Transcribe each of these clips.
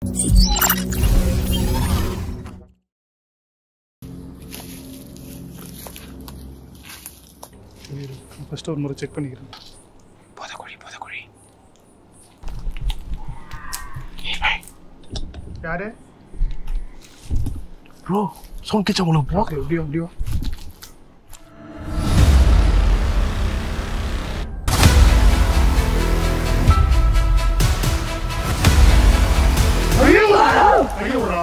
First ஒரு முறை check பண்ணிக்கிறேன் போதக்குழி போதக்குழி யாரு ப்ரோ சவுண்ட் கேட்சா உனக்கு ப்ரோ ஓகே எப்படியோ எப்படியோ ஐயோ ஐயோடா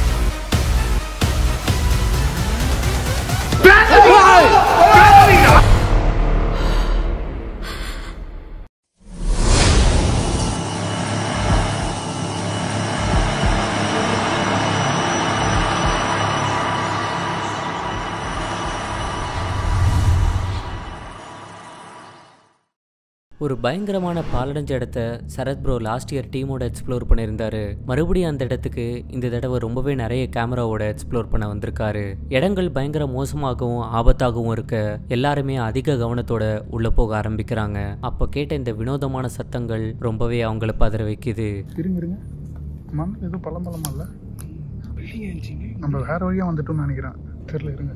ஒரு பயங்கரமான பாலடைஞ்ச இடத்த சரத் ப்ரோ லாஸ்ட் இயர் டீமோட எக்ஸ்ப்ளோர் பண்ணியிருந்தாரு மறுபடியும் அந்த இடத்துக்கு இந்த தடவை ரொம்பவே நிறைய கேமராவோட எக்ஸ்ப்ளோர் பண்ண வந்திருக்காரு இடங்கள் பயங்கர மோசமாகவும் ஆபத்தாகவும் இருக்க எல்லாருமே அதிக கவனத்தோட உள்ள போக ஆரம்பிக்கிறாங்க அப்போ கேட்ட இந்த வினோதமான சத்தங்கள் ரொம்பவே அவங்கள பதற வைக்குது இருங்க இருங்க மண் எதுவும் பழம் பழமா இல்லை பில்டிங் இருந்துச்சுங்க நம்ம வேற வழியாக வந்துட்டோம்னு நினைக்கிறேன் தெரில இருங்க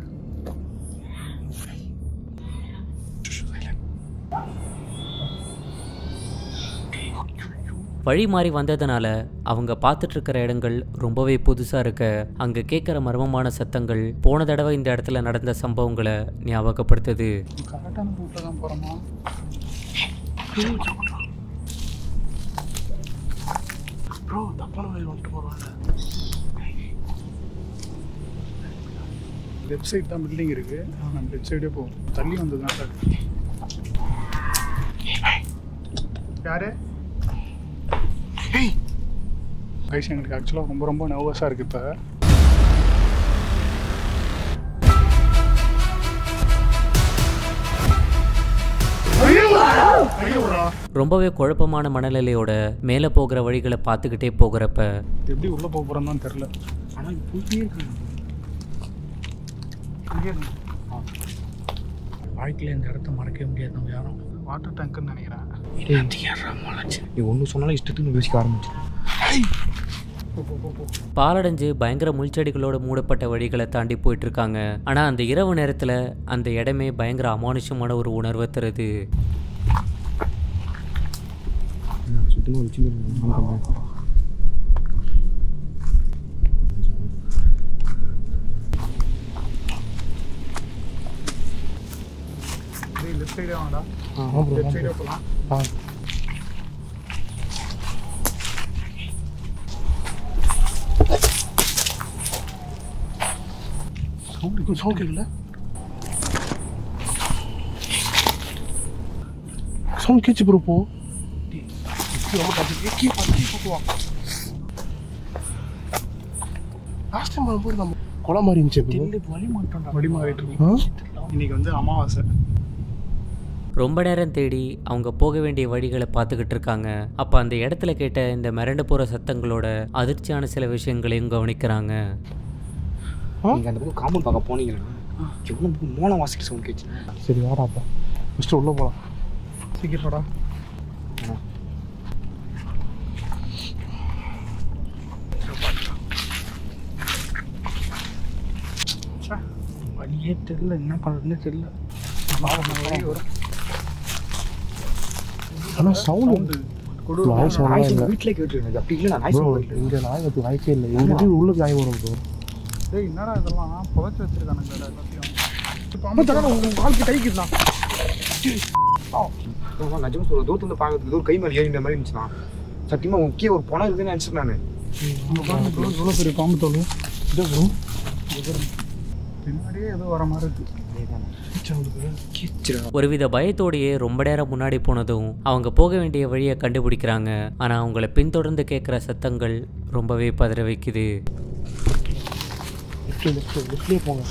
வழி மாறி வந்ததுனால அவங்க பார்த்துட்டு இருக்கிற இடங்கள் ரொம்பவே புதுசாக இருக்க அங்கே கேட்குற மர்மமான சத்தங்கள் போன தடவை இந்த இடத்துல நடந்த சம்பவங்களை ஞாபகப்படுத்துது கரெக்டான ரூட்டில் தான் போகிறோமா ப்ரோ தப்பான வழி வந்துட்டு போகிறாங்க லெஃப்ட் சைடு தான் பில்டிங் இருக்கு நம்ம லெஃப்ட் சைடே போவோம் தள்ளி வந்ததுனால யாரு கைஸ் எங்களுக்கு ஆக்சுவலாக ரொம்ப ரொம்ப நர்வஸாக இருக்குது இப்போ ரொம்பவே குழப்பமான மனநிலையோட மேலே போகிற வழிகளை பார்த்துக்கிட்டே போகிறப்ப எப்படி உள்ளே போக போகிறோன்னு தான் தெரில ஆனால் போயிட்டே இருக்காங்க வாழ்க்கையில் இந்த இடத்த மறக்கவே முடியாது நம்ம யாரும் வாட்டர் டேங்க்குன்னு நினைக்கிறேன் நீ ஒன்று சொன்னாலும் இஷ்டத்துக்கு யோசிக்க ஆரம்பிச்சு போ போ போ போ பாலடைஞ்சு பயங்கர முள்செடிகளோட மூடப்பட்ட வழிகளை தாண்டி போயிட்டு இருக்காங்க ஆனால் அந்த இரவு நேரத்தில் அந்த இடமே பயங்கர அமானுஷமான ஒரு உணர்வை தருது சுத்தமாக வச்சு டேய் லெஃப்ட் சைடே வாங்கடா ஆமாம் ப்ரோ லெஃப்ட் சைடே போகலாம் ஆ சவுண்ட் சவுண்ட் கேட்கல சவுண்ட் கேச்சு ப்ரோ போ லாஸ்ட் டைம் வரும்போது நம்ம கொலை மாதிரி இருந்துச்சு bro. வழி மாட்டோம்டா வழி மாறிட்டு இருக்கோம் ஆ? இன்னைக்கு வந்து அமாவாசை ரொம்ப நேரம் தேடி அவங்க போக வேண்டிய வழிகளை பார்த்துக்கிட்டு இருக்காங்க அப்போ அந்த இடத்துல கேட்ட இந்த மிரண்டு போகிற சத்தங்களோட அதிர்ச்சியான சில விஷயங்களையும் கவனிக்கிறாங்க நீங்க அந்த பக்கம் காம்பவுண்ட் பார்க்க போனீங்கன்னா எவ்வளோ மோளம் வாசிக்கிற சவுண்ட் கேச்சு சரி வாடாப்பா ஃபஸ்ட்டு உள்ளே போகலாம் சீக்கிரம்டா வழியே தெரியல என்ன பண்ணுறதுன்னு தெரியல வழி வரும் ஆனால் சவுண்டு கொடு நாய் சவுண்ட் இல்லை வீட்டிலே கேட்டுருங்க அப்படி இல்லை நான் ப்ரோ இங்கே நாய் வந்து வாய்ப்பே இல்லை எங்கிட்ட உள்ள நாய் வரும் ப்ரோ டேய் என்னடா இதெல்லாம் புதைச்சி வச்சிருக்கானுங்க எல்லாத்தையும் உங்கள் வாழ்க்கை கைக்குதான் நிஜமா சொல்ல தூரத்துல இருந்து பார்க்கறதுக்கு ஏதோ ஒரு கை மேலே ஏறின மாதிரி இருந்துச்சுண்ணா சத்தியமா முக்கிய ஒரு பணம் இருக்குன்னு நினச்சிட்டு நான் அங்க பாருங்க bro, இவ்வளோ பெரிய பாம்பு தோல் இதோ bro. இங்க பாருங்க. பின்னாடியே ஏதோ வர மாதிரி இருக்கு ஒருவித பயத்தோடையே ரொம்ப நேரம் முன்னாடி போனதும் அவங்க போக வேண்டிய வழியை கண்டுபிடிக்கிறாங்க ஆனால் அவங்கள பின்தொடர்ந்து கேட்குற சத்தங்கள் ரொம்பவே பதற வைக்குது லெஃப்ட் லெஃப்ட் லெஃப்ட்லேயே போங்க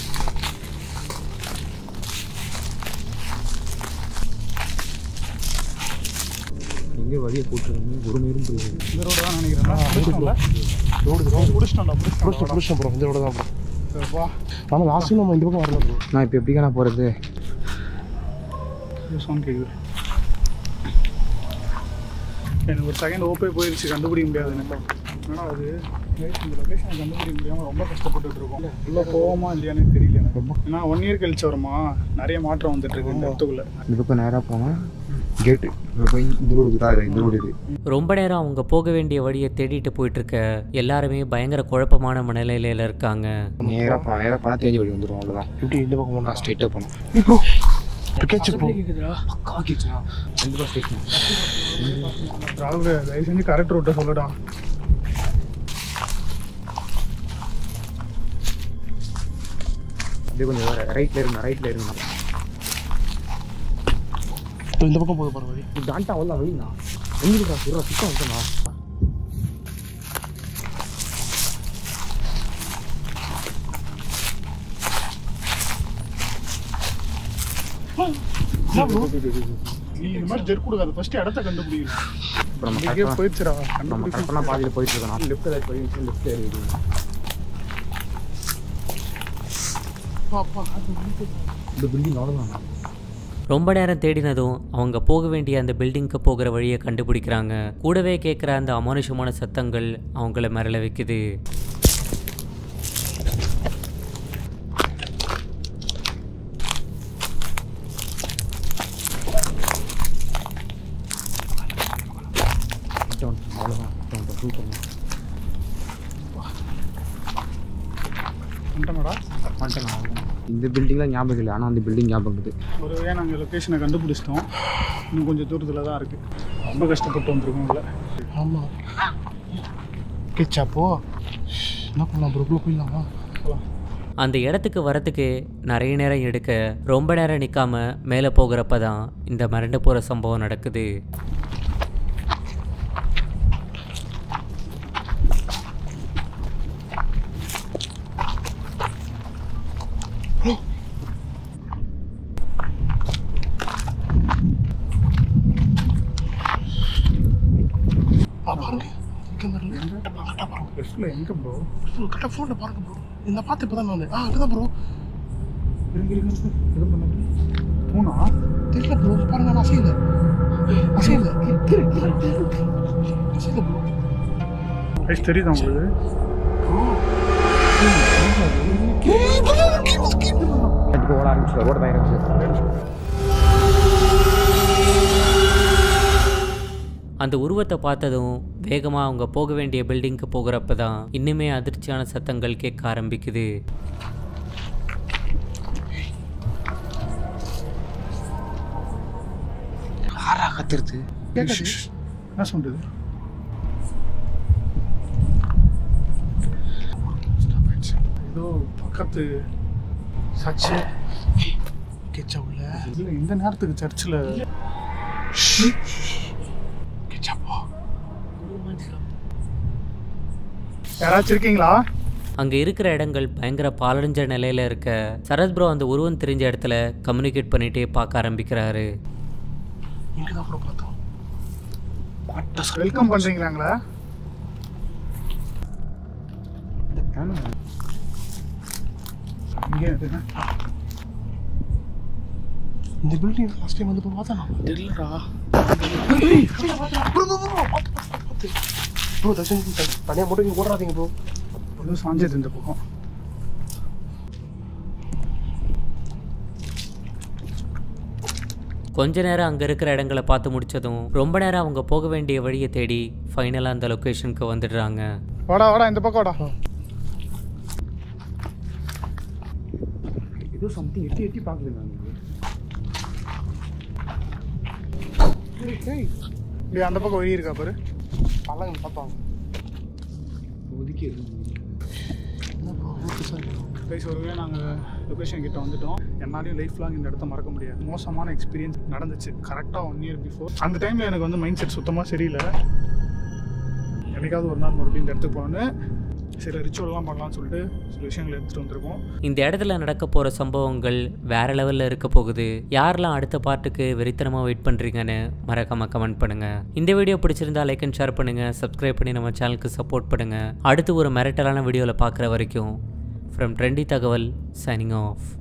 எங்கே வழியை போட்டுருக்கீங்க ஒரு நேரம் புரியுது இந்த ரோடு தான் நினைக்கிறேன் ரோடு ரோடு முடிச்சிட்டோம்டா புடிச்சிட்டோம் முடிச்சிட்டோம் புடிச்சிட்டோம் ப்ரோ இந்த ரோடு தான் ப்ரோ வா ஆனால் லாஸ்ட்டு நம்ம இந்த பக்கம் வரல ப்ரோ நான் இப்போ எப்படிக்கா நான் போகிறது சவுண்ட் கேட்குது எனக்கு ஒரு செகண்ட் ஓப்பே போயிடுச்சு கண்டுபிடிக்க முடியாது எனக்கு என்னடா அது guys, இந்த லொக்கேஷனை கண்டுபிடிக்க முடியாமல் ரொம்ப கஷ்டப்பட்டுட்டு இருக்கோம் உள்ள போவோமா இல்லையான்னு தெரியல எனக்கு ஏன்னா ஒன் இயர் கழிச்சு வருமா நிறைய மாற்றம் வந்துட்டு இருக்கு இந்த இடத்துக்குள்ள இந்த பக்கம் நேராக போனால் கேட்டு போய் இந்த ரோடு தான் இந்த ரோடு இது ரொம்ப நேரம் அவங்க போக வேண்டிய வழியை தேடிட்டு போயிட்டு இருக்க எல்லாருமே பயங்கர குழப்பமான மனநிலையில இருக்காங்க நேராக போனால் நேராக போனால் தேடி வழி வந்துடும் அவ்வளோதான் எப்படி இந்த பக்கம் போனா நான் ஸ்ட்ரெயிட்டாக போனோம் இப்போ கேட்சு போ பக்கா கேச்சுனா கண்டிப்பாக ஸ்டேஷன் ராகுல் தயவு செஞ்சு கரெக்ட் ரூட்டை சொல்லடா அப்படியே கொஞ்சம் வேறு ரைட்டில் இருங்க ரைட்டில் இருங்க இப்போ இந்த பக்கம் போக போகிற வழி இது தாண்டா அவ்வளோ வழிண்ணா எங்களுக்கு சொல்கிறா சுத்தம் வந்துண்ணா நீ இந்த மாதிரி ஜெர்க் கொடுக்காது ஃபர்ஸ்ட் இடத்த கண்டுபிடிக்கணும் இப்போ நம்ம இங்கே கரெக்டாக போயிடுச்சுடா நம்ம கண்டுபிடிக்க கரெக்டாக பாதியில் போயிட்டு இருக்கோம் லெஃப்ட் ஏதாச்சும் போய் லெஃப்ட் ஏறிடுது இந்த பில்டிங் அவ்வளோதான் ரொம்ப நேரம் தேடினதும் அவங்க போக வேண்டிய அந்த பில்டிங்க்கு போகிற வழியை கண்டுபிடிக்கிறாங்க கூடவே கேட்குற அந்த அமானுஷமான சத்தங்கள் அவங்கள மிரள வைக்குது அவ்வளோதான் சூப்பர் வந்துட்டோம்டா வந்துட்டேன் இந்த பில்டிங்லாம் ஞாபகம் இல்லை ஆனால் அந்த பில்டிங் ஞாபகம் இருக்குது ஒரு வழியாக நாங்கள் லொக்கேஷனை கண்டுபிடிச்சிட்டோம் இன்னும் கொஞ்சம் தூரத்தில் தான் இருக்குது ரொம்ப கஷ்டப்பட்டு வந்திருக்கோம் இல்லை ஆமாம் கேட்சா போ என்ன பண்ணலாம் ப்ரோ உள்ள போயிடலாமா அந்த இடத்துக்கு வரத்துக்கு நிறைய நேரம் எடுக்க ரொம்ப நேரம் நிற்காம மேலே போகிறப்ப தான் இந்த மிரண்டு போகிற சம்பவம் நடக்குது ஆ பாருங்க இங்கே பாருங்க கரெக்டாக பாருங்க லெஃப்ட்டில் எங்கே ப்ரோ ப்ரோ கரெக்டாக ஃபோனில் பாருங்க ப்ரோ இந்த பார்த்து இப்போ தான் நான் ஆ அங்கே தான் ப்ரோ இருங்க இருங்க இருங்க. எதுவும் பண்ண பூனா தெரியல ப்ரோ பாருங்க நான் அசையல அசையல கீழே கீழே அசையல ப்ரோ ரைஸ் தெரியுதா உங்களுக்கு இப்போ ஓட ஆரம்பிச்சு ஓட ஆரம்பிச்சு அந்த உருவத்தை பார்த்ததும் வேகமாக அவங்க போக வேண்டிய பில்டிங்க்கு போகிறப்ப தான் இன்னுமே அதிர்ச்சியான சத்தங்கள் கேட்க ஆரம்பிக்குது ஆறா கத்துறது கேட்குது என்ன சொல்றது ஏதோ பக்கத்து சச்சு கேட்சா உள்ள இல்லை இந்த நேரத்துக்கு சர்ச்சில் கேட்சா போ யாராச்சும் இருக்கீங்களா அங்கே இருக்கிற இடங்கள் பயங்கர பாலடைஞ்ச நிலையில் இருக்க சரத் ப்ரோ அந்த உருவம் தெரிஞ்ச இடத்துல கம்யூனிகேட் பண்ணிகிட்டே பார்க்க ஆரம்பிக்கிறாரு இங்கே தான் ப்ரோ பார்த்தோம் வெல்கம் பண்ணுறீங்களாங்களா இங்கே இருக்குங்க இந்த பில்டிங் லாஸ்ட் டைம் வந்து இப்போ பார்த்தா நான் தெரியலடா ப்ரோ தர்ஷன் தனியாக மட்டும் நீங்கள் ஓடாதீங்க ப்ரோ ஒன்றும் சாஞ்சது இந்த பக்கம் கொஞ்ச நேரம் அங்கே இருக்கிற இடங்களை பார்த்து முடிச்சதும் ரொம்ப நேரம் அவங்க போக வேண்டிய வழியை தேடி ஃபைனலாக அந்த லொக்கேஷனுக்கு வந்துடுறாங்க வாடா வாடா இந்த பக்கம் வாடா ஏதோ சம்திங் எட்டி எட்டி பார்க்குது நான் இப்படி அந்த பக்கம் வழி இருக்கா பாரு பழங்க பார்ப்பாங்க ஒதுக்கி இருக்கு என்ன ப்ரோ பெருசாக இருக்கு கைஸ் ஒருவே நாங்கள் லொக்கேஷன் கிட்ட வந்துட்டோம் என்னாலையும் லைஃப் லாங் இந்த இடத்த மறக்க முடியாது மோசமான எக்ஸ்பீரியன்ஸ் நடந்துச்சு கரெக்டாக ஒன் இயர் பிஃபோர் அந்த டைமில் எனக்கு வந்து மைண்ட் செட் சுத்தமாக சரியில்லை என்னைக்காவது ஒரு நாள் மறுபடியும் இந்த இடத்துக்கு போனோன்னு சில ரிச்சுவல்லாம் பண்ணலாம்னு சொல்லிட்டு சில விஷயங்களை எடுத்துகிட்டு வந்திருக்கோம் இந்த இடத்துல நடக்க போகிற சம்பவங்கள் வேற லெவலில் இருக்க போகுது யாரெல்லாம் அடுத்த பார்ட்டுக்கு வெறித்தனமாக வெயிட் பண்ணுறீங்கன்னு மறக்காம கமெண்ட் பண்ணுங்கள் இந்த வீடியோ பிடிச்சிருந்தா லைக் அண்ட் ஷேர் பண்ணுங்கள் சப்ஸ்கிரைப் பண்ணி நம்ம சேனலுக்கு சப்போர்ட் பண்ணுங்கள் அடுத்து ஒரு மிரட்டலான வீடியோவில் பார்க்குற வரைக்கும் ஃப்ரம் ட்ரெண்டி தகவல் சைனிங் ஆஃப்